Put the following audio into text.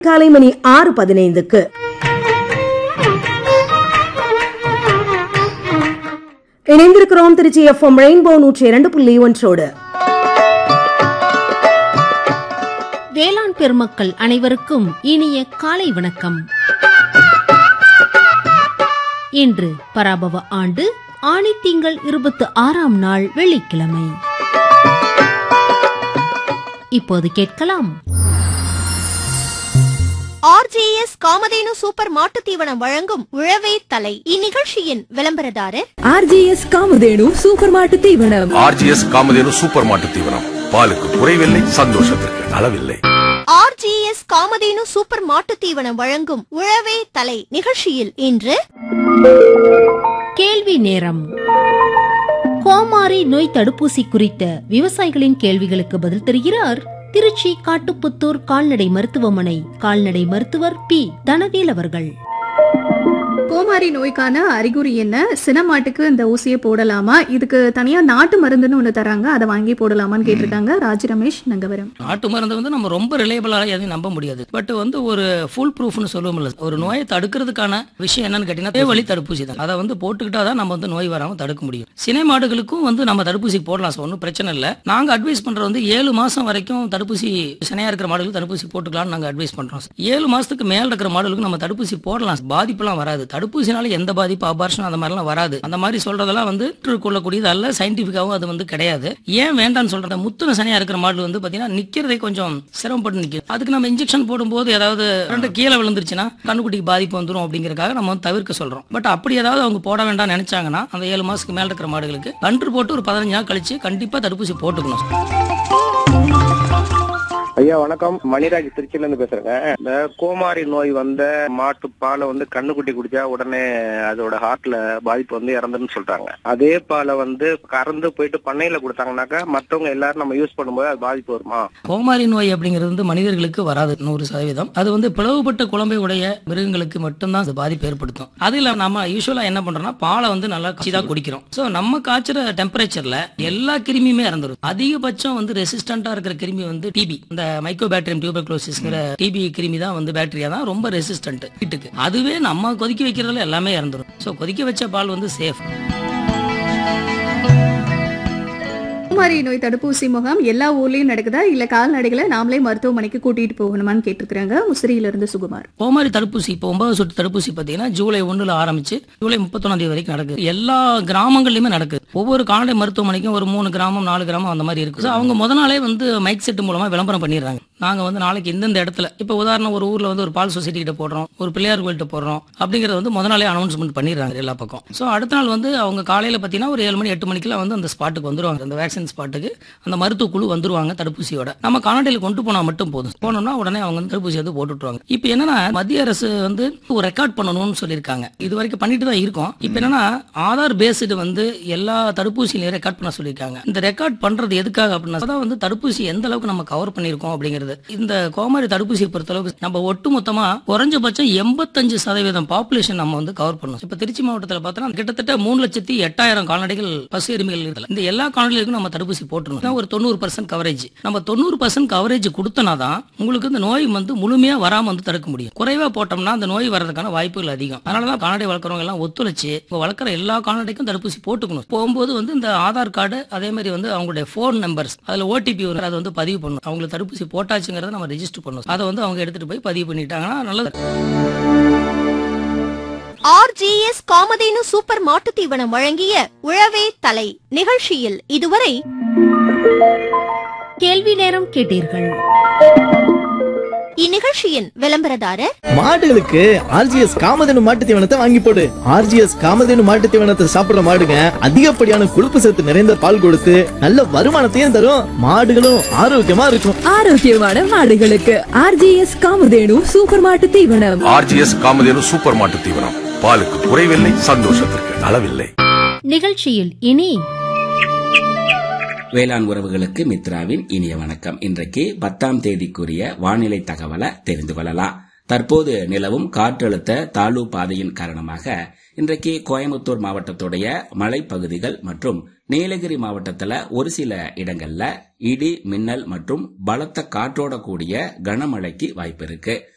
காலை மணி ஆறு பதினைந்துக்கு இணைந்திருக்கிறோம் திருச்சி எஃப்எம் ரெயின்போ நூற்றி இரண்டு புள்ளி ஒன்றோடு வேளாண் பெருமக்கள் அனைவருக்கும் இனிய காலை வணக்கம் இன்று பராபவ ஆண்டு ஆணி திங்கள் இருபத்தி ஆறாம் நாள் வெள்ளிக்கிழமை இப்போது கேட்கலாம் ஆர்ஜேஎஸ் காமதேனு சூப்பர் மாட்டுத் தீவனம் வழங்கும் உழவே தலை இந்நிகழ்ச்சியின் விளம்பரதாரர் ஆர்ஜிஎஸ் காமதேனு சூப்பர் மாட்டு தீவனம் ஆர்ஜிஎஸ் காமதேனு சூப்பர் மாட்டு தீவனம் பாலுக்கு குறைவில்லை சந்தோஷத்திற்கு அளவில்லை ஆர்ஜிஎஸ் காமதேனு சூப்பர் மாட்டுத் தீவனம் வழங்கும் உழவே தலை நிகழ்ச்சியில் இன்று கேள்வி நேரம் கோமாரி நோய் தடுப்பூசி குறித்த விவசாயிகளின் கேள்விகளுக்கு பதில் தருகிறார் திருச்சி காட்டுப்புத்தூர் கால்நடை மருத்துவமனை கால்நடை மருத்துவர் பி தனவேல் அவர்கள் கோமாரி நோய்க்கான அறிகுறி என்ன சினமாட்டுக்கு இந்த ஊசியை போடலாமா இதுக்கு தனியா நாட்டு மருந்துன்னு ஒண்ணு தராங்க அதை வாங்கி போடலாமான்னு கேட்டிருக்காங்க ராஜ் ரமேஷ் நங்கவரம் நாட்டு மருந்து வந்து நம்ம ரொம்ப ரிலேபிளாக எதையும் நம்ப முடியாது பட் வந்து ஒரு ஃபுல் ப்ரூஃப்னு சொல்லுவோம்ல ஒரு நோயை தடுக்கிறதுக்கான விஷயம் என்னன்னு கேட்டீங்கன்னா ஒரே வழி தடுப்பூசி தான் அதை வந்து போட்டுக்கிட்டா தான் நம்ம வந்து நோய் வராமல் தடுக்க முடியும் சினை மாடுகளுக்கும் வந்து நம்ம தடுப்பூசி போடலாம் சார் ஒன்றும் பிரச்சனை இல்லை நாங்கள் அட்வைஸ் பண்றது வந்து ஏழு மாசம் வரைக்கும் தடுப்பூசி சினையா இருக்கிற மாடுகளுக்கு தடுப்பூசி போட்டுக்கலாம்னு நாங்கள் அட்வைஸ் பண்றோம் ஏழு மாசத்துக்கு மேல இருக்கிற மாடுகளுக்கு நம்ம தடுப்பூசி போடலாம் பாதிப்புலாம் வராது தடுப்பூசினால எந்த பாதிப்பு அபார்ஷன் அந்த மாதிரிலாம் வராது அந்த மாதிரி சொல்றதெல்லாம் வந்து கொள்ளக்கூடியது அல்ல சயின்டிபிக்காவும் அது வந்து கிடையாது ஏன் வேண்டாம்னு சொல்றத முத்துன சனியா இருக்கிற மாடு வந்து பாத்தீங்கன்னா நிக்கிறதே கொஞ்சம் சிரமப்பட்டு நிக்குது அதுக்கு நம்ம இன்ஜெக்ஷன் போடும்போது ஏதாவது ரெண்டு கீழே விழுந்துருச்சுன்னா கண்ணுக்குட்டிக்கு பாதிப்பு வந்துரும் அப்படிங்கறதுக்காக நம்ம வந்து தவிர்க்க சொல்றோம் பட் அப்படி ஏதாவது அவங்க போட வேண்டாம்னு நினைச்சாங்கன்னா அந்த ஏழு மாசத்துக்கு மேல இருக்கிற மாடுகளுக்கு கன்று போட்டு ஒரு பதினஞ்சு நாள் கழிச்சு கண்டிப்பா தடுப்பூசி போட்டுக்கணும் ஐயா வணக்கம் மணிராஜ் திருச்சியில இருந்து பேசுறேங்க இந்த கோமாரி நோய் வந்த மாட்டு பாலை வந்து கண்ணுக்குட்டி குடிச்சா உடனே அதோட ஹார்ட்ல பாதிப்பு வந்து இறந்துன்னு சொல்றாங்க அதே பாலை வந்து கறந்து போயிட்டு பண்ணையில கொடுத்தாங்கன்னாக்கா மத்தவங்க எல்லாரும் நம்ம யூஸ் பண்ணும்போது அது பாதிப்பு வருமா கோமாரி நோய் அப்படிங்கிறது வந்து மனிதர்களுக்கு வராது நூறு சதவீதம் அது வந்து பிளவுபட்ட குழம்பை உடைய மிருகங்களுக்கு மட்டும்தான் அது பாதிப்பு ஏற்படுத்தும் அதுல நம்ம யூஸ்வலா என்ன பண்றோம்னா பாலை வந்து நல்லா காய்ச்சி குடிக்கிறோம் சோ நம்ம காய்ச்சுற டெம்பரேச்சர்ல எல்லா கிருமியுமே இறந்துரும் அதிகபட்சம் வந்து ரெசிஸ்டண்டா இருக்கிற கிருமி வந்து டிபி இந்த மைக்கோபாக்டீரியம் டியூபர்குலோசிஸ்ங்கிற டிபி கிருமி தான் வந்து பாக்டீரியா தான் ரொம்ப ரெசிஸ்டன்ட் ஹீட்டுக்கு அதுவே நம்ம கொதிக்க வைக்கிறதுல எல்லாமே இறந்துரும் சோ கொதிக்க வச்ச பால் வந்து சேஃப் கோமாரி நோய் தடுப்பூசி முகாம் எல்லா ஊர்லயும் நடக்குதா இல்ல கால்நடைகளை நாமளே மருத்துவமனைக்கு கூட்டிட்டு போகணுமான்னு கேட்டிருக்காங்க முசிறியில இருந்து சுகுமார் கோமாரி தடுப்பூசி இப்போ ஒன்பது சொட்டு தடுப்பூசி பார்த்தீங்கன்னா ஜூலை ஒண்ணுல ஆரம்பிச்சு ஜூலை முப்பத்தொன்னாம் தேதி வரைக்கும் நடக்குது எல்லா கிராமங்கள்லயுமே நடக்குது ஒவ்வொரு கால்நடை மருத்துவமனைக்கும் ஒரு மூணு கிராமம் நாலு கிராமம் அந்த மாதிரி இருக்கு So, அவங்க முத நாளே வந்து மைக் செட் மூலமா விளம்பரம் பண்ணிடுறாங்க நாங்க வந்து நாளைக்கு இந்தந்த இடத்துல இப்போ உதாரணம் ஒரு ஊர்ல வந்து ஒரு பால் சொசைட்டி கிட்ட போடுறோம் ஒரு பிள்ளையார் கோயில்கிட்ட போடுறோம் அப்படிங்கறத வந்து முத நாளே அனௌன்ஸ்மெண்ட் பண்ணிடுறாங்க எல்லா பக்கம் ஸோ அடுத்த நாள் வந்து அவங்க காலையில பார்த்தீங்கன்னா ஒரு ஏழு மணி எட்டு மணிக்கெல்லாம் வந்து அந்த ஸ்பாட்டுக்கு வந்துருவாங்க அந்த வேக்சின் ஸ்பாட்டுக்கு அந்த மருத்துவ குழு வந்துருவாங்க தடுப்பூசியோட நம்ம கால்நடையில கொண்டு போனா மட்டும் போதும் போனோம்னா உடனே அவங்க வந்து தடுப்பூசி வந்து போட்டு விட்டுருவாங்க இப்போ என்னன்னா மத்திய அரசு வந்து ஒரு ரெக்கார்ட் பண்ணணும்னு சொல்லியிருக்காங்க இது வரைக்கும் பண்ணிட்டு தான் இருக்கோம் இப்போ என்னன்னா ஆதார் பேஸ்டு வந்து எல்லா தடுப்பூசியிலையும் ரெக்கார்ட் பண்ண சொல்லியிருக்காங்க இந்த ரெக்கார்ட் பண்றது எதுக்காக அப்படின்னா அதான் வந்து தடுப்பூசி எந்த அளவுக்கு நம்ம கவர் பண்ணியிருக்கோம் அப்படிங்கிறது இந்த கோமாரி தடுப்பூசியை பொறுத்த அளவுக்கு நம்ம ஒட்டுமொத்தமா குறைஞ்சபட்சம் எண்பத்தஞ்சு சதவீதம் பாப்புலேஷன் நம்ம வந்து கவர் பண்ணணும் இப்போ திருச்சி மாவட்டத்தில் பார்த்தோன்னா கிட்டத்தட்ட மூணு லட்சத்தி எட்டாயிரம் கால்நடைகள் பசு எருமைகள் இருக்குல்ல இந்த எல்லா கால்நடைகளுக்கும் நம்ம தடுப்பூசி போட்டுருணும் இதான் ஒரு தொண்ணூறு பர்சன்ட் கவரேஜ் நம்ம தொண்ணூறு பர்சன்ட் கவரேஜ் கொடுத்தனா தான் உங்களுக்கு இந்த நோய் வந்து முழுமையா வராம வந்து தடுக்க முடியும் குறைவா போட்டோம்னா அந்த நோய் வர்றதுக்கான வாய்ப்புகள் அதிகம் அதனால தான் கால்நடை வளர்க்குறவங்க எல்லாம் ஒத்துழைச்சு இப்போ வளர்க்குற எல்லா கால்நடைக்கும் தடுப்பூசி போட்டுக்கணும் போகும்போது வந்து இந்த ஆதார் கார்டு அதே மாதிரி வந்து அவங்களுடைய ஃபோன் நம்பர்ஸ் அதுல ஓடிபி வரும் அதை வந்து பதிவு பண்ணணும் அவங்களுக்கு தடுப்பூசி போட்டாச்சுங்கிறத நம்ம ரெஜிஸ்டர் பண்ணணும் அதை வந்து அவங்க எடுத்துட்டு போய் பதிவு பண்ணிட்டாங்கன்னா நல்லது ஆர்ஜிஎஸ் காமதேனு சூப்பர் மாட்டுத் தீவனம் வழங்கிய உழவே தலை நிகழ்ச்சியில் இதுவரை கேள்வி நேரம் கேட்டீர்கள் இந்நிகழ்ச்சியின் விளம்பரதாரர் மாடுகளுக்கு ஆர்ஜிஎஸ் காமதேனு மாட்டு தீவனத்தை வாங்கி போடு ஆர்ஜிஎஸ் காமதேனு மாட்டு தீவனத்தை சாப்பிடுற மாடுங்க அதிகப்படியான கொழுப்பு சத்து நிறைந்த பால் கொடுத்து நல்ல வருமானத்தையும் தரும் மாடுகளும் ஆரோக்கியமா இருக்கும் ஆரோக்கியமான மாடுகளுக்கு ஆர்ஜிஎஸ் காமதேனு சூப்பர் மாட்டு தீவனம் ஆர்ஜிஎஸ் காமதேனு சூப்பர் மாட்டு தீவனம் பாலுக்கு குறைவில்லை சந்தோஷத்திற்கு அளவில்லை நிகழ்ச்சியில் இனி வேளாண் உறவுகளுக்கு மித்ராவின் இனிய வணக்கம் இன்றைக்கு பத்தாம் தேதிக்குரிய வானிலை தகவலை தெரிந்து கொள்ளலாம் தற்போது நிலவும் காற்றழுத்த தாழ்வு பாதையின் காரணமாக இன்றைக்கு கோயம்புத்தூர் மாவட்டத்துடைய மலைப்பகுதிகள் மற்றும் நீலகிரி மாவட்டத்துல ஒரு சில இடங்கள்ல இடி மின்னல் மற்றும் பலத்த காற்றோட கூடிய கனமழைக்கு வாய்ப்பு இருக்கு